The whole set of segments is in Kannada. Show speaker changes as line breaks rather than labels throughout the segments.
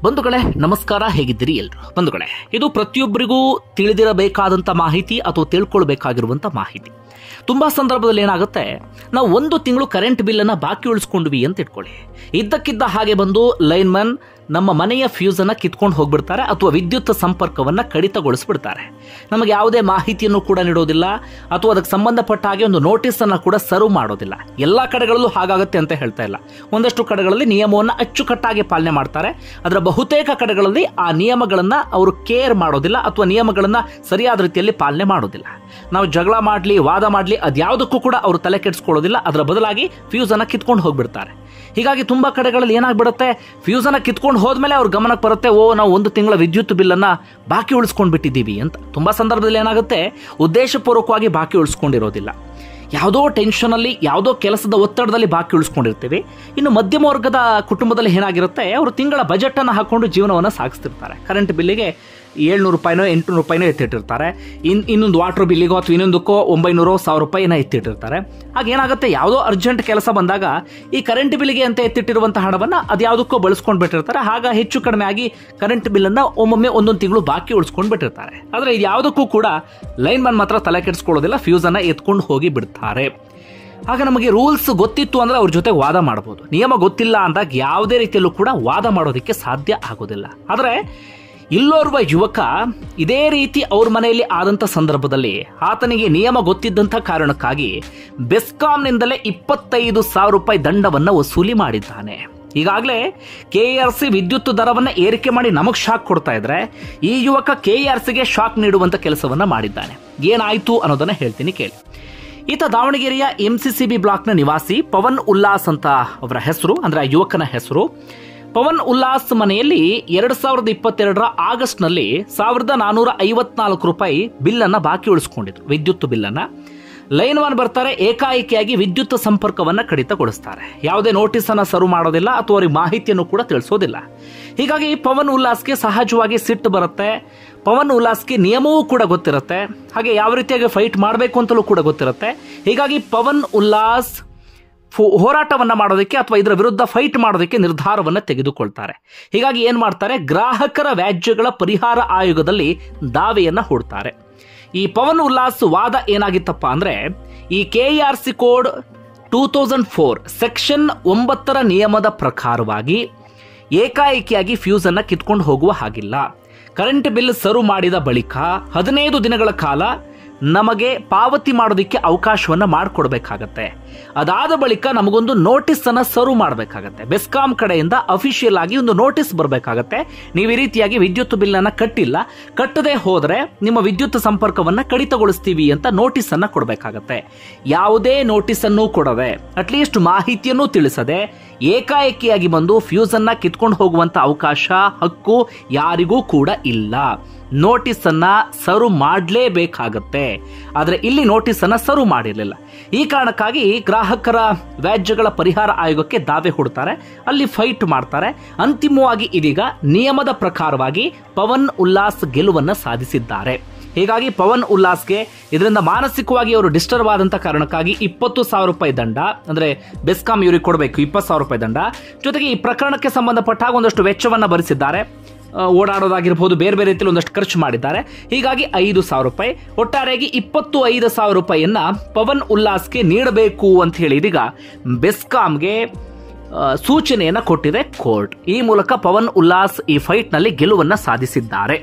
ಬಂಧುಗಳೇ ನಮಸ್ಕಾರ ಹೇಗಿದ್ದೀರಿ ಎಲ್ರು ಬಂಧುಗಳೇ ಇದು ಪ್ರತಿಯೊಬ್ಬರಿಗೂ ತಿಳಿದಿರಬೇಕಾದಂಥ ಮಾಹಿತಿ ಅಥವಾ ತಿಳ್ಕೊಳ್ಬೇಕಾಗಿರುವಂಥ ಮಾಹಿತಿ ತುಂಬಾ ಸಂದರ್ಭದಲ್ಲಿ ಏನಾಗುತ್ತೆ ನಾವು ಒಂದು ತಿಂಗಳು ಕರೆಂಟ್ ಬಿಲ್ಲನ್ನು ಬಾಕಿ ಉಳಿಸ್ಕೊಂಡ್ವಿ ಅಂತ ಇಟ್ಕೊಳ್ಳಿ ಇದ್ದಕ್ಕಿದ್ದ ಹಾಗೆ ಬಂದು ಲೈನ್ಮನ್ ನಮ್ಮ ಮನೆಯ ಫ್ಯೂಸನ್ನು ಕಿತ್ಕೊಂಡು ಹೋಗ್ಬಿಡ್ತಾರೆ ಅಥವಾ ವಿದ್ಯುತ್ ಸಂಪರ್ಕವನ್ನು ಕಡಿತಗೊಳಿಸ್ಬಿಡ್ತಾರೆ ನಮಗೆ ಯಾವುದೇ ಮಾಹಿತಿಯನ್ನು ಕೂಡ ನೀಡೋದಿಲ್ಲ ಅಥವಾ ಅದಕ್ಕೆ ಸಂಬಂಧಪಟ್ಟ ಹಾಗೆ ಒಂದು ನೋಟಿಸನ್ನು ಕೂಡ ಸರ್ವ್ ಮಾಡೋದಿಲ್ಲ ಎಲ್ಲ ಕಡೆಗಳಲ್ಲೂ ಹಾಗಾಗುತ್ತೆ ಅಂತ ಹೇಳ್ತಾ ಇಲ್ಲ ಒಂದಷ್ಟು ಕಡೆಗಳಲ್ಲಿ ನಿಯಮವನ್ನು ಅಚ್ಚುಕಟ್ಟಾಗಿ ಪಾಲನೆ ಮಾಡ್ತಾರೆ ಅದರ ಬಹುತೇಕ ಕಡೆಗಳಲ್ಲಿ ಆ ನಿಯಮಗಳನ್ನು ಅವರು ಕೇರ್ ಮಾಡೋದಿಲ್ಲ ಅಥವಾ ನಿಯಮಗಳನ್ನು ಸರಿಯಾದ ರೀತಿಯಲ್ಲಿ ಪಾಲನೆ ಮಾಡೋದಿಲ್ಲ ನಾವು ಜಗಳ ಮಾಡಲಿ ವಾದ ಮಾಡಲಿ ಅದ್ಯಾವುದಕ್ಕೂ ಕೂಡ ಅವರು ತಲೆ ಕೆಡಿಸ್ಕೊಳ್ಳೋದಿಲ್ಲ ಅದರ ಬದಲಾಗಿ ಫ್ಯೂಸನ್ನು ಕಿತ್ಕೊಂಡು ಹೋಗ್ಬಿಡ್ತಾರೆ ಹೀಗಾಗಿ ತುಂಬಾ ಕಡೆಗಳಲ್ಲಿ ಏನಾಗ್ಬಿಡುತ್ತೆ ಫ್ಯೂಸನ್ನ ಕಿತ್ಕೊಂಡು ಹೋದ್ಮೇಲೆ ಅವ್ರ ಗಮನಕ್ಕೆ ಬರುತ್ತೆ ಓ ನಾವು ಒಂದು ತಿಂಗಳ ವಿದ್ಯುತ್ ಬಿಲ್ಲನ್ನ ಬಾಕಿ ಉಳಿಸ್ಕೊಂಡು ಬಿಟ್ಟಿದ್ದೀವಿ ಅಂತ ತುಂಬಾ ಸಂದರ್ಭದಲ್ಲಿ ಏನಾಗುತ್ತೆ ಉದ್ದೇಶಪೂರ್ವಕವಾಗಿ ಬಾಕಿ ಉಳಿಸ್ಕೊಂಡಿರೋದಿಲ್ಲ ಯಾವುದೋ ಟೆನ್ಷನಲ್ಲಿ ಯಾವುದೋ ಕೆಲಸದ ಒತ್ತಡದಲ್ಲಿ ಬಾಕಿ ಉಳಿಸ್ಕೊಂಡಿರ್ತೀವಿ ಇನ್ನು ಮಧ್ಯಮ ವರ್ಗದ ಕುಟುಂಬದಲ್ಲಿ ಏನಾಗಿರುತ್ತೆ ಅವರು ತಿಂಗಳ ಬಜೆಟ್ ಅನ್ನು ಹಾಕೊಂಡು ಜೀವನವನ್ನು ಸಾಗಿಸ್ತಿರ್ತಾರೆ ಕರೆಂಟ್ ಬಿಲ್ಲಿಗೆ ಏಳ್ನೂರು ರೂಪಾಯಿನೋ ಎಂಟುನೂರು ರೂಪಾಯಿನೋ ಎತ್ತಿಟ್ಟಿರ್ತಾರೆ ಇನ್ ಇನ್ನೊಂದು ವಾಟರ್ ಬಿಲ್ಲಿಗೋ ಅಥವಾ ಇನ್ನೊಂದಕ್ಕೋ ಒಂಬೈನೂರು ಸಾವಿರ ರೂಪಾಯಿನ ಎತ್ತಿಟ್ಟಿರ್ತಾರೆ ಹಾಗೆ ಏನಾಗುತ್ತೆ ಯಾವುದೋ ಅರ್ಜೆಂಟ್ ಕೆಲಸ ಬಂದಾಗ ಈ ಕರೆಂಟ್ ಬಿಲ್ಲಿಗೆ ಅಂತ ಎತ್ತಿಟ್ಟಿರುವಂಥ ಹಣವನ್ನು ಅದು ಯಾವುದಕ್ಕೋ ಬಳಸ್ಕೊಂಡು ಬಿಟ್ಟಿರ್ತಾರೆ ಆಗ ಹೆಚ್ಚು ಕಡಿಮೆ ಆಗಿ ಕರೆಂಟ್ ಬಿಲ್ಲನ್ನು ಒಮ್ಮೊಮ್ಮೆ ಒಂದೊಂದು ತಿಂಗಳು ಬಾಕಿ ಉಳಿಸ್ಕೊಂಡು ಬಿಟ್ಟಿರ್ತಾರೆ ಆದರೆ ಇದು ಯಾವುದಕ್ಕೂ ಕೂಡ ಲೈನ್ ಮನ್ ಮಾತ್ರ ತಲೆ ಕೆಡಿಸ್ಕೊಳ್ಳೋದಿಲ್ಲ ಫ್ಯೂಸನ್ನು ಎತ್ಕೊಂಡು ಹೋಗಿ ಬಿಡ್ತಾರೆ ಆಗ ನಮಗೆ ರೂಲ್ಸ್ ಗೊತ್ತಿತ್ತು ಅಂದ್ರೆ ಅವ್ರ ಜೊತೆ ವಾದ ಮಾಡಬಹುದು ನಿಯಮ ಗೊತ್ತಿಲ್ಲ ಅಂದಾಗ ಯಾವುದೇ ರೀತಿಯಲ್ಲೂ ಕೂಡ ವಾದ ಮಾಡೋದಕ್ಕೆ ಸಾಧ್ಯ ಆಗೋದಿಲ್ಲ ಆದರೆ ಇಲ್ಲೋರ್ವ ಯುವಕ ಇದೇ ರೀತಿ ಅವ್ರ ಮನೆಯಲ್ಲಿ ಆದಂಥ ಸಂದರ್ಭದಲ್ಲಿ ಆತನಿಗೆ ನಿಯಮ ಗೊತ್ತಿದ್ದಂಥ ಕಾರಣಕ್ಕಾಗಿ ಬೆಸ್ಕಾಂನಿಂದಲೇ ಇಪ್ಪತ್ತೈದು ಸಾವಿರ ರೂಪಾಯಿ ದಂಡವನ್ನು ವಸೂಲಿ ಮಾಡಿದ್ದಾನೆ ಈಗಾಗಲೇ ಕೆ ಆರ್ ಸಿ ವಿದ್ಯುತ್ ದರವನ್ನು ಏರಿಕೆ ಮಾಡಿ ನಮಗೆ ಶಾಕ್ ಕೊಡ್ತಾ ಇದ್ರೆ ಈ ಯುವಕ ಕೆ ಆರ್ ಸಿಗೆ ಶಾಕ್ ನೀಡುವಂತ ಕೆಲಸವನ್ನ ಮಾಡಿದ್ದಾನೆ ಏನಾಯ್ತು ಅನ್ನೋದನ್ನ ಹೇಳ್ತೀನಿ ಕೇಳಿ ಈತ ದಾವಣಗೆರೆಯ ಎಂಸಿಸಿಬಿ ಬ್ಲಾಕ್ನ ನಿವಾಸಿ ಪವನ್ ಉಲ್ಲಾಸ್ ಅಂತ ಅವರ ಹೆಸರು ಅಂದ್ರೆ ಆ ಯುವಕನ ಹೆಸರು ಪವನ್ ಉಲ್ಲಾಸ್ ಮನೆಯಲ್ಲಿ ಎರಡ್ ಸಾವಿರದ ಇಪ್ಪತ್ತೆರಡರ ಆಗಸ್ಟ್ನಲ್ಲಿ ಸಾವಿರದ ನಾನೂರ ಐವತ್ನಾಲ್ಕು ರೂಪಾಯಿ ಬಿಲ್ಲನ್ನ ಬಾಕಿ ಉಳಿಸ್ಕೊಂಡಿದ್ರು ವಿದ್ಯುತ್ ಬಿಲ್ಲನ್ನ ಲೈನ್ ಒನ್ ಬರ್ತಾರೆ ಏಕಾಏಕಿಯಾಗಿ ವಿದ್ಯುತ್ ಸಂಪರ್ಕವನ್ನ ಕಡಿತಗೊಳಿಸ್ತಾರೆ ಯಾವುದೇ ನೋಟಿಸ್ ಅನ್ನ ಸರ್ವ್ ಮಾಡೋದಿಲ್ಲ ಅಥವಾ ಅವರಿಗೆ ಮಾಹಿತಿಯನ್ನು ಕೂಡ ತಿಳಿಸೋದಿಲ್ಲ ಹೀಗಾಗಿ ಪವನ್ ಉಲ್ಲಾಸ್ಗೆ ಸಹಜವಾಗಿ ಸಿಟ್ಟು ಬರುತ್ತೆ ಪವನ್ ಉಲ್ಲಾಸ್ಗೆ ನಿಯಮವೂ ಕೂಡ ಗೊತ್ತಿರುತ್ತೆ ಹಾಗೆ ಯಾವ ರೀತಿಯಾಗಿ ಫೈಟ್ ಮಾಡಬೇಕು ಅಂತಲೂ ಕೂಡ ಗೊತ್ತಿರುತ್ತೆ ಹೀಗಾಗಿ ಪವನ್ ಉಲ್ಲಾಸ್ ಫು- ಹೋರಾಟವನ್ನ ಮಾಡೋದಕ್ಕೆ ಅಥವಾ ಇದರ ವಿರುದ್ಧ ಫೈಟ್ ಮಾಡೋದಕ್ಕೆ ನಿರ್ಧಾರವನ್ನ ತೆಗೆದುಕೊಳ್ತಾರೆ ಹೀಗಾಗಿ ಏನ್ ಮಾಡ್ತಾರೆ ಗ್ರಾಹಕರ ವ್ಯಾಜ್ಯಗಳ ಪರಿಹಾರ ಆಯೋಗದಲ್ಲಿ ದಾವೆಯನ್ನ ಹೂಡ್ತಾರೆ ಈ ಪವನ್ ಉಲ್ಲಾಸ್ ವಾದ ಏನಾಗಿತ್ತಪ್ಪ ಅಂದ್ರೆ ಈ K R C code two thousand four section ಒಂಬತ್ತರ ನಿಯಮದ ಪ್ರಕಾರವಾಗಿ ಏಕಾಏಕಿಯಾಗಿ ಫ್ಯೂಸ್ ಅನ್ನ ಕಿತ್ಕೊಂಡು ಹೋಗುವ ಹಾಗಿಲ್ಲ ಕರೆಂಟ್ ಬಿಲ್ ಸರ್ವ್ ಮಾಡಿದ ಬಳಿಕ ಹದಿನೈದು ದಿನಗಳ ಕಾಲ ನಮಗೆ ಪಾವತಿ ಮಾಡೋದಕ್ಕೆ ಅವಕಾಶವನ್ನ ಮಾಡಿಕೊಡ್ಬೇಕಾಗತ್ತೆ ಅದಾದ ಬಳಿಕ ನಮಗೊಂದು ನೋಟಿಸ್ ಅನ್ನ ಸರ್ವ್ ಮಾಡಬೇಕಾಗತ್ತೆ ಬೆಸ್ಕಾಂ ಕಡೆಯಿಂದ ಅಫಿಷಿಯಲ್ ಆಗಿ ಒಂದು ನೋಟಿಸ್ ಬರಬೇಕಾಗತ್ತೆ ನೀವು ಈ ರೀತಿಯಾಗಿ ವಿದ್ಯುತ್ ಬಿಲ್ ಅನ್ನ ಕಟ್ಟಿಲ್ಲ ಕಟ್ಟದೆ ಹೋದ್ರೆ ನಿಮ್ಮ ವಿದ್ಯುತ್ ಸಂಪರ್ಕವನ್ನ ಕಡಿತಗೊಳಿಸ್ತೀವಿ ಅಂತ ನೋಟಿಸ್ ಅನ್ನ ಕೊಡಬೇಕಾಗತ್ತೆ ಯಾವುದೇ ನೋಟಿಸ್ ಅನ್ನು ಕೊಡದೆ ಅಟ್ಲೀಸ್ಟ್ ಮಾಹಿತಿಯನ್ನು ತಿಳಿಸದೆ ಏಕಾಏಕಿಯಾಗಿ ಬಂದು ಫ್ಯೂಸ್ ಅನ್ನ ಕಿತ್ಕೊಂಡು ಹೋಗುವಂತ ಅವಕಾಶ ಹಕ್ಕು ಯಾರಿಗೂ ಕೂಡ ಇಲ್ಲ ನೋಟಿಸ್ ಅನ್ನ ಸರ್ವ್ ಮಾಡಲೇಬೇಕಾಗತ್ತೆ ಆದ್ರೆ ಇಲ್ಲಿ ನೋಟಿಸ್ ಅನ್ನ ಸರ್ವ್ ಮಾಡಿರಲಿಲ್ಲ ಈ ಕಾರಣಕ್ಕಾಗಿ ಗ್ರಾಹಕರ ವ್ಯಾಜ್ಯಗಳ ಪರಿಹಾರ ಆಯೋಗಕ್ಕೆ ದಾವೆ ಹೂಡ್ತಾರೆ ಅಲ್ಲಿ ಫೈಟ್ ಮಾಡ್ತಾರೆ ಅಂತಿಮವಾಗಿ ಇದೀಗ ನಿಯಮದ ಪ್ರಕಾರವಾಗಿ ಪವನ್ ಉಲ್ಲಾಸ್ ಗೆಲುವನ್ನ ಸಾಧಿಸಿದ್ದಾರೆ ಹೀಗಾಗಿ ಪವನ್ ಉಲ್ಲಾಸ್ಗೆ ಇದರಿಂದ ಮಾನಸಿಕವಾಗಿ ಅವರು ಡಿಸ್ಟರ್ಬ್ ಆದಂತ ಕಾರಣಕ್ಕಾಗಿ ಇಪ್ಪತ್ತು ಸಾವಿರ ರೂಪಾಯಿ ದಂಡ ಅಂದ್ರೆ ಬೆಸ್ಕಾಂ ಇವರಿಗೆ ಕೊಡಬೇಕು ಇಪ್ಪತ್ತು ಸಾವಿರ ರೂಪಾಯಿ ದಂಡ ಜೊತೆಗೆ ಈ ಪ್ರಕರಣಕ್ಕೆ ಸಂಬಂಧಪಟ್ಟಾಗ ಒಂದಷ್ಟು ವೆಚ್ಚವನ್ನ ಭರಿಸಿದ್ದಾರೆ ಆ, ಓಡಾಡೋದಾಗಿರ್ಬೋದು ಬೇರೆ ಬೇರೆ ರೀತಿಯಲ್ಲಿ ಒಂದಷ್ಟು ಖರ್ಚು ಮಾಡಿದ್ದಾರೆ ಹೀಗಾಗಿ ಐದು ಸಾವಿರ ರೂಪಾಯಿ ಒಟ್ಟಾರೆಯಾಗಿ ಇಪ್ಪತ್ತು ಐದು ಸಾವಿರ ರೂಪಾಯಿಯನ್ನ ಪವನ್ ಉಲ್ಲಾಸ್ಗೆ ನೀಡಬೇಕು ಅಂತ ಹೇಳಿ ಇದೀಗ ಬೆಸ್ಕಾಂಗೆ ಆ, ಸೂಚನೆಯನ್ನ ಕೊಟ್ಟಿದೆ ಕೋರ್ಟ್ ಈ ಮೂಲಕ ಪವನ್ ಉಲ್ಲಾಸ್ ಈ ಫೈಟ್ನಲ್ಲಿ ಗೆಲುವನ್ನ ಸಾಧಿಸಿದ್ದಾರೆ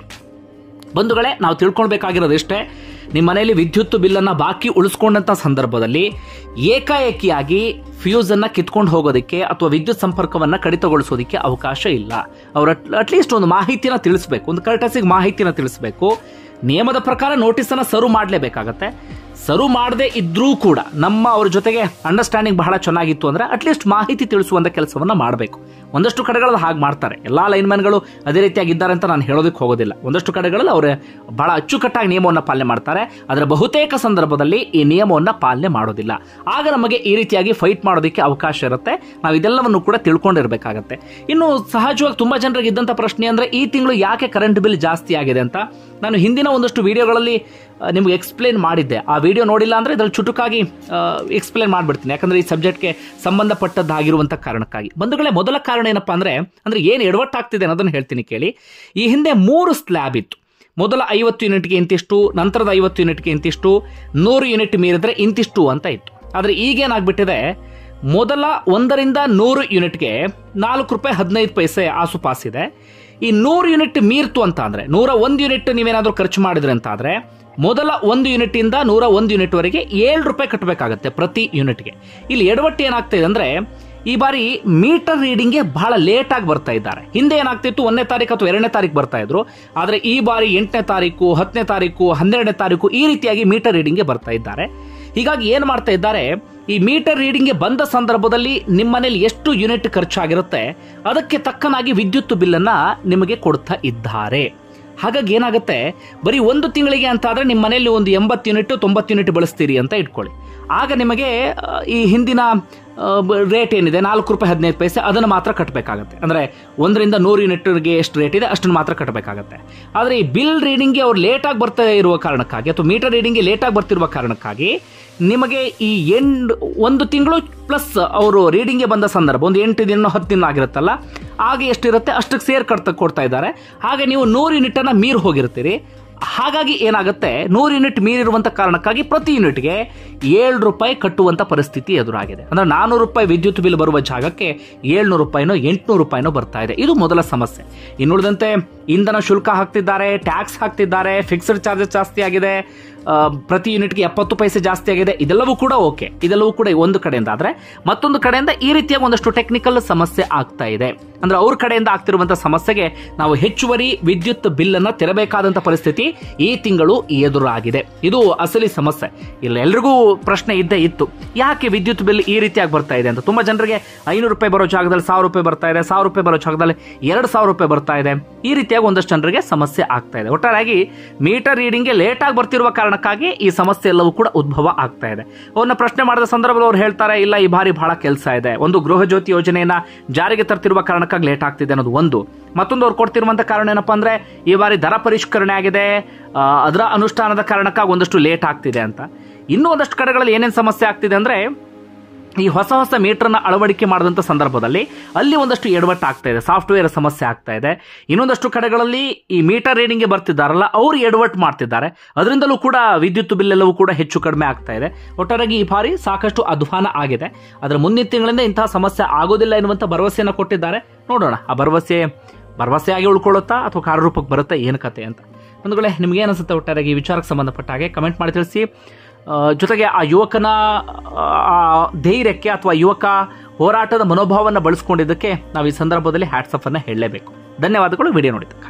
ಬಂಧುಗಳೇ ನಾವು ತಿಳ್ಕೊಳ್ಬೇಕಾಗಿರೋದು ಇಷ್ಟೇ ನಿಮ್ಮ ಮನೆಯಲ್ಲಿ ವಿದ್ಯುತ್ ಬಿಲ್ಲನ್ನು ಬಾಕಿ ಉಳಿಸ್ಕೊಂಡಂತ ಸಂದರ್ಭದಲ್ಲಿ ಏಕಾಏಕಿಯಾಗಿ ಫ್ಯೂಸ್ ಅನ್ನ ಕಿತ್ಕೊಂಡು ಹೋಗೋದಕ್ಕೆ ಅಥವಾ ವಿದ್ಯುತ್ ಸಂಪರ್ಕವನ್ನ ಕಡಿತಗೊಳಿಸೋದಕ್ಕೆ ಅವಕಾಶ ಇಲ್ಲ ಅವ್ರ ಅಟ್ಲೀಸ್ಟ್ ಒಂದು ಮಾಹಿತಿನ ತಿಳಿಸ್ಬೇಕು ಒಂದು ಕರೆಕ್ಟಸಿಗೆ ಮಾಹಿತಿನ ತಿಳಿಸ್ಬೇಕು ನಿಯಮದ ಪ್ರಕಾರ ನೋಟಿಸ್ ಅನ್ನ ಸರ್ವ್ ಮಾಡಲೇಬೇಕಾಗತ್ತೆ ಸರ್ವ್ ಮಾಡದೆ ಇದ್ರೂ ಕೂಡ ನಮ್ಮ ಅವ್ರ ಜೊತೆಗೆ ಅಂಡರ್ಸ್ಟ್ಯಾಂಡಿಂಗ್ ಬಹಳ ಚೆನ್ನಾಗಿತ್ತು ಅಂದ್ರೆ ಅಟ್ಲೀಸ್ಟ್ ಮಾಹಿತಿ ತಿಳಿಸುವಂತ ಕೆಲಸವನ್ನ ಮಾಡಬೇಕು ಒಂದಷ್ಟು ಕಡೆಗಳಲ್ಲಿ ಹಾಗೆ ಮಾಡ್ತಾರೆ ಎಲ್ಲಾ ಲೈನ್ಮನ್ಗಳು ಅದೇ ರೀತಿಯಾಗಿ ಇದ್ದಾರೆ ಅಂತ ನಾನು ಹೇಳೋದಕ್ಕೆ ಹೋಗೋದಿಲ್ಲ ಒಂದಷ್ಟು ಕಡೆಗಳಲ್ಲಿ ಅವರು ಬಹಳ ಅಚ್ಚುಕಟ್ಟಾಗಿ ನಿಯಮವನ್ನು ಪಾಲನೆ ಮಾಡ್ತಾರೆ ಅದರ ಬಹುತೇಕ ಸಂದರ್ಭದಲ್ಲಿ ಈ ನಿಯಮವನ್ನು ಪಾಲನೆ ಮಾಡೋದಿಲ್ಲ ಆಗ ನಮಗೆ ಈ ರೀತಿಯಾಗಿ ಫೈಟ್ ಮಾಡೋದಕ್ಕೆ ಅವಕಾಶ ಇರುತ್ತೆ ನಾವು ಇದೆಲ್ಲವನ್ನು ಕೂಡ ತಿಳ್ಕೊಂಡಿರ್ಬೇಕಾಗತ್ತೆ ಇನ್ನು ಸಹಜವಾಗಿ ತುಂಬಾ ಜನರಿಗೆ ಇದ್ದಂಥ ಪ್ರಶ್ನೆ ಅಂದ್ರೆ ಈ ತಿಂಗಳು ಯಾಕೆ ಕರೆಂಟ್ ಬಿಲ್ ಜಾಸ್ತಿ ಆಗಿದೆ ಅಂತ ನಾನು ಹಿಂದಿನ ಒಂದಷ್ಟು ವಿಡಿಯೋಗಳಲ್ಲಿ ಆ, ನಿಮ್ಗೆ ಎಕ್ಸ್ಪ್ಲೇನ್ ಮಾಡಿದ್ದೆ ಆ ವಿಡಿಯೋ ನೋಡಿಲ್ಲ ಅಂದ್ರೆ ಇದ್ರಲ್ಲಿ ಚುಟುಕಾಗಿ ಎಕ್ಸ್ಪ್ಲೇನ್ ಮಾಡ್ಬಿಡ್ತೀನಿ ಯಾಕಂದ್ರೆ ಈ ಸಬ್ಜೆಕ್ಟ್ಗೆ ಸಂಬಂಧಪಟ್ಟದ್ದಾಗಿರುವಂಥ ಕಾರಣಕ್ಕಾಗಿ ಬಂಧುಗಳೇ ಮೊದಲ ಕಾರಣ ಕಾರಣ ಏನಪ್ಪಾ ಅಂದ್ರೆ ಅಂದ್ರೆ ಏನು ಎಡವಟ್ಟಾಗ್ತಿದೆ ಅನ್ನೋದನ್ನು ಹೇಳ್ತೀನಿ ಕೇಳಿ ಈ ಹಿಂದೆ ಮೂರು ಸ್ಲ್ಯಾಬ್ ಇತ್ತು ಮೊದಲ ಐವತ್ತು ಯೂನಿಟ್ಗೆ ಇಂತಿಷ್ಟು ನಂತರದ ಐವತ್ತು ಯೂನಿಟ್ಗೆ ಇಂತಿಷ್ಟು ನೂರು ಯೂನಿಟ್ ಮೀರಿದ್ರೆ ಇಂತಿಷ್ಟು ಅಂತ ಇತ್ತು ಆದರೆ ಈಗೇನಾಗ್ಬಿಟ್ಟಿದೆ ಮೊದಲ ಒಂದರಿಂದ ನೂರು ಯೂನಿಟ್ಗೆ ನಾಲ್ಕು ರೂಪಾಯಿ ಹದಿನೈದು ಪೈಸೆ ಆಸುಪಾಸಿದೆ ಈ ನೂರು ಯೂನಿಟ್ ಮೀರ್ತು ಅಂತ ಅಂದ್ರೆ ನೂರ ಒಂದು ಯೂನಿಟ್ ನೀವೇನಾದ್ರೂ ಖರ್ಚು ಮಾಡಿದ್ರೆ ಅಂತ ಆದ್ರೆ ಮೊದಲ ಒಂದು ಯೂನಿಟ್ ಇಂದ ನೂರ ಒಂದು ಯೂನಿಟ್ ವರೆಗೆ ಏಳು ರೂಪಾಯಿ ಕಟ್ಟಬೇಕಾಗತ್ತೆ ಪ್ರತಿ ಯೂನಿಟ್ಗೆ ಇಲ್ಲಿ ಎಡವಟ್ಟು ಏನಾಗ್ತಾ ಇದೆ ಅಂದ್ರೆ ಈ ಬಾರಿ ಮೀಟರ್ ರೀಡಿಂಗ್ಗೆ ಬಹಳ ಲೇಟ್ ಆಗಿ ಬರ್ತಾ ಇದ್ದಾರೆ ಹಿಂದೆ ಏನಾಗ್ತಿತ್ತು ಒಂದನೇ ತಾರೀಕು ಅಥವಾ ಎರಡನೇ ತಾರೀಕು ಬರ್ತಾ ಇದ್ರು ಆದ್ರೆ ಈ ಬಾರಿ ಎಂಟನೇ ತಾರೀಕು ಹತ್ತನೇ ತಾರೀಕು ಹನ್ನೆರಡನೇ ತಾರೀಕು ಈ ರೀತಿಯಾಗಿ ಮೀಟರ್ ರೀಡಿಂಗ್ಗೆ ಬರ್ತಾ ಇದ್ದಾರೆ ಹೀಗಾಗಿ ಏನ್ ಮಾಡ್ತಾ ಇದ್ದಾರೆ ಈ ಮೀಟರ್ ರೀಡಿಂಗ್ಗೆ ಬಂದ ಸಂದರ್ಭದಲ್ಲಿ ನಿಮ್ಮ ಮನೇಲಿ ಎಷ್ಟು ಯೂನಿಟ್ ಖರ್ಚಾಗಿರುತ್ತೆ ಅದಕ್ಕೆ ತಕ್ಕನಾಗಿ ವಿದ್ಯುತ್ ಬಿಲ್ಲನ್ನ ನಿಮಗೆ ಕೊಡ್ತಾ ಇದ್ದಾರೆ ಹಾಗಾಗಿ ಏನಾಗುತ್ತೆ ಬರೀ ಒಂದು ತಿಂಗಳಿಗೆ ಅಂತ ಆದ್ರೆ ನಿಮ್ಮ ಮನೆಯಲ್ಲಿ ಒಂದು ಎಂಬತ್ತು ಯೂನಿಟ್ ತೊಂಬತ್ತು ಯೂನಿಟ್ ಬಳಸ್ತೀರಿ ಅಂತ ಇಟ್ಕೊಳ್ಳಿ ಆಗ ನಿಮಗೆ ಆ, ಈ ಹಿಂದಿನ ರೇಟ್ ಏನಿದೆ ನಾಲ್ಕು ರೂಪಾಯಿ ಹದಿನೈದು ಪೈಸೆ ಅದನ್ನು ಮಾತ್ರ ಕಟ್ಟಬೇಕಾಗತ್ತೆ ಅಂದರೆ ಒಂದರಿಂದ ನೂರು ಯೂನಿಟ್ಗೆ ಎಷ್ಟು ರೇಟ್ ಇದೆ ಅಷ್ಟನ್ನು ಮಾತ್ರ ಕಟ್ಟಬೇಕಾಗತ್ತೆ ಆದರೆ ಈ ಬಿಲ್ ರೀಡಿಂಗ್ಗೆ ಅವ್ರು ಲೇಟಾಗಿ ಬರ್ತಾ ಇರುವ ಕಾರಣಕ್ಕಾಗಿ ಅಥವಾ ಮೀಟರ್ ರೀಡಿಂಗ್ಗೆ ಲೇಟಾಗಿ ಬರ್ತಿರುವ ಕಾರಣಕ್ಕಾಗಿ ನಿಮಗೆ ಈ ಎಂಡ್ ಒಂದು ತಿಂಗಳು ಪ್ಲಸ್ ಅವರು ರೀಡಿಂಗ್ಗೆ ಬಂದ ಸಂದರ್ಭ ಒಂದು ಎಂಟು ದಿನ ಹತ್ತು ದಿನ ಆಗಿರುತ್ತಲ್ಲ ಆಗ ಎಷ್ಟಿರುತ್ತೆ ಅಷ್ಟಕ್ಕೆ ಸೇರ್ ಕಟ್ತ ಕೊಡ್ತಾ ಇದ್ದಾರೆ ಹಾಗೆ ನೀವು ನೂರು ಯೂನಿಟ್ ಅನ್ನ ಮೀರ್ ಹೋಗಿರ್ತೀರಿ ಹಾಗಾಗಿ ಏನಾಗುತ್ತೆ ನೂರು ಯೂನಿಟ್ ಮೀರಿರುವಂತ ಕಾರಣಕ್ಕಾಗಿ ಪ್ರತಿ ಯೂನಿಟ್ಗೆ ಏಳು ರೂಪಾಯಿ ಕಟ್ಟುವಂತ ಪರಿಸ್ಥಿತಿ ಎದುರಾಗಿದೆ ಅಂದ್ರೆ ನಾನೂರು ರೂಪಾಯಿ ವಿದ್ಯುತ್ ಬಿಲ್ ಬರುವ ಜಾಗಕ್ಕೆ ಏಳ್ನೂರು ರೂಪಾಯಿನೋ ಎಂಟುನೂರು ರೂಪಾಯಿನೋ ಬರ್ತಾ ಇದೆ ಇದು ಮೊದಲ ಸಮಸ್ಯೆ ಇನ್ನುಳಿದಂತೆ ಇಂಧನ ಶುಲ್ಕ ಹಾಕ್ತಿದ್ದಾರೆ ಟ್ಯಾಕ್ಸ್ ಹಾಕ್ತಿದ್ದಾರೆ ಫಿಕ್ಸ್ಡ್ ಚಾರ್ಜಸ್ ಜಾಸ್ತಿ ಆಗಿದೆ ಆ, ಪ್ರತಿ ಯೂನಿಟ್ಗೆ ಎಪ್ಪತ್ತು ಪೈಸೆ ಜಾಸ್ತಿ ಆಗಿದೆ ಇದೆಲ್ಲವೂ ಕೂಡ ಓಕೆ ಇದೆಲ್ಲವೂ ಕೂಡ ಒಂದು ಕಡೆಯಿಂದ ಆದ್ರೆ ಮತ್ತೊಂದು ಕಡೆಯಿಂದ ಈ ರೀತಿಯ ಒಂದಷ್ಟು ಟೆಕ್ನಿಕಲ್ ಸಮಸ್ಯೆ ಆಗ್ತಾ ಇದೆ ಅಂದ್ರೆ ಅವ್ರ ಕಡೆಯಿಂದ ಆಗ್ತಿರುವಂತಹ ಸಮಸ್ಯೆಗೆ ನಾವು ಹೆಚ್ಚುವರಿ ವಿದ್ಯುತ್ ಬಿಲ್ ಅನ್ನ ತೆರಬೇಕಾದಂತ ಪರಿಸ್ಥಿತಿ ಈ ತಿಂಗಳು ಎದುರಾಗಿದೆ ಇದು ಅಸಲಿ ಸಮಸ್ಯೆ ಇಲ್ಲ ಎಲ್ರಿಗೂ ಪ್ರಶ್ನೆ ಇದ್ದೇ ಇತ್ತು ಯಾಕೆ ವಿದ್ಯುತ್ ಬಿಲ್ ಈ ರೀತಿಯಾಗಿ ಬರ್ತಾ ಇದೆ ಅಂತ ತುಂಬಾ ಜನರಿಗೆ ಐನೂರು ರೂಪಾಯಿ ಬರೋ ಜಾಗದಲ್ಲಿ ಸಾವಿರ ರೂಪಾಯಿ ಬರ್ತಾ ಇದೆ ಸಾವಿರ ರೂಪಾಯಿ ಬರೋ ಜಾಗದಲ್ಲಿ ಎರಡು ಸಾವಿರ ರೂಪಾಯಿ ಬರ್ತಾ ಇದೆ ಈ ರೀತಿಯಾಗಿ ಒಂದಷ್ಟು ಜನರಿಗೆ ಸಮಸ್ಯೆ ಆಗ್ತಾ ಇದೆ ಒಟ್ಟಾರೆಯಾಗಿ ಮೀಟರ್ ರೀಡಿಂಗ್ಗೆ ಲೇಟ್ ಆಗಿ ಬರ್ತಿರುವ ಕಾರಣಕ್ಕಾಗಿ ಈ ಸಮಸ್ಯೆ ಎಲ್ಲವೂ ಕೂಡ ಉದ್ಭವ ಆಗ್ತಾ ಇದೆ ಅವ್ರನ್ನ ಪ್ರಶ್ನೆ ಮಾಡಿದ ಸಂದರ್ಭದಲ್ಲಿ ಅವ್ರು ಹೇಳ್ತಾರೆ ಇಲ್ಲ ಈ ಬಾರಿ ಬಹಳ ಕೆಲಸ ಇದೆ ಒಂದು ಗೃಹ ಜ್ಯೋತಿ ಯೋಜನೆಯನ್ನ ಜಾರಿಗೆ ತರ್ತಿರುವ ಕಾರಣಕ್ಕಾಗಿ ಲೇಟ್ ಆಗ್ತಿದೆ ಅನ್ನೋದು ಒಂದು ಮತ್ತೊಂದು ಅವ್ರು ಕೊಡ್ತಿರುವಂತ ಕಾರಣ ಏನಪ್ಪಾ ಅಂದ್ರೆ ಈ ಬಾರಿ ದರ ಪರಿಷ್ಕರಣೆ ಆಗಿದೆ ಆ, ಅದರ ಅನುಷ್ಠಾನದ ಕಾರಣಕ್ಕಾಗಿ ಒಂದಷ್ಟು ಲೇಟ್ ಆಗ್ತಿದೆ ಅಂತ ಇನ್ನೂ ಒಂದಷ್ಟು ಕಡೆಗಳಲ್ಲಿ ಏನೇನು ಸಮಸ್ಯೆ ಆಗ್ತಿದೆ ಅಂದ್ರೆ ಈ ಹೊಸ ಹೊಸ ಮೀಟರ್ನ ಅಳವಡಿಕೆ ಮಾಡಿದಂಥ ಸಂದರ್ಭದಲ್ಲಿ ಅಲ್ಲಿ ಒಂದಷ್ಟು ಎಡವಟ್ಟು ಆಗ್ತಾ ಇದೆ ಸಾಫ್ಟ್ವೇರ್ ಸಮಸ್ಯೆ ಆಗ್ತಾ ಇದೆ ಇನ್ನೊಂದಷ್ಟು ಕಡೆಗಳಲ್ಲಿ ಈ ಮೀಟರ್ ರೀಡಿಂಗ್ಗೆ ಬರ್ತಿದ್ದಾರಲ್ಲ ಅವರು ಎಡವಟ್ಟು ಮಾಡ್ತಿದ್ದಾರೆ ಅದರಿಂದಲೂ ಕೂಡ ವಿದ್ಯುತ್ ಬಿಲ್ ಎಲ್ಲವೂ ಕೂಡ ಹೆಚ್ಚು ಕಡಿಮೆ ಆಗ್ತಾ ಇದೆ ಒಟ್ಟಾರೆಯಾಗಿ ಈ ಬಾರಿ ಸಾಕಷ್ಟು ಅಧ್ವಾನ ಆಗಿದೆ ಅದರ ಮುಂದಿನ ತಿಂಗಳಿಂದ ಇಂತಹ ಸಮಸ್ಯೆ ಆಗೋದಿಲ್ಲ ಎನ್ನುವಂಥ ಭರವಸೆಯನ್ನು ಕೊಟ್ಟಿದ್ದಾರೆ ನೋಡೋಣ ಆ ಭರವಸೆ ಭರವಸೆಯಾಗಿ ಉಳ್ಕೊಳ್ಳುತ್ತಾ ಅಥವಾ ಕಾರ್ಯರೂಪಕ್ಕೆ ಬರುತ್ತಾ ಏನು ಕತೆ ಅಂತ ಒಂದು ವೇಳೆ ನಿಮ್ಗೆ ಅನಿಸುತ್ತೆ ಒಟ್ಟಾರೆಯಾಗಿ ಈ ವಿಚಾರಕ್ಕೆ ಸಂಬಂಧಪಟ್ಟ ಹಾಗೆ ಕಮೆಂಟ್ ಮಾಡಿ ತಿಳಿಸಿ ಆ, ಜೊತೆಗೆ ಆ ಯುವಕನ ಆ ಧೈರ್ಯಕ್ಕೆ ಅಥವಾ ಯುವಕ ಹೋರಾಟದ ಮನೋಭಾವವನ್ನು ಬಳಸ್ಕೊಂಡಿದ್ದಕ್ಕೆ ನಾವು ಈ ಸಂದರ್ಭದಲ್ಲಿ ಹ್ಯಾಟ್ಸಪ್ ಅನ್ನ ಹೇಳಲೇಬೇಕು ಧನ್ಯವಾದಗಳು ವಿಡಿಯೋ ನೋಡಿದ್ದಕ್ಕೆ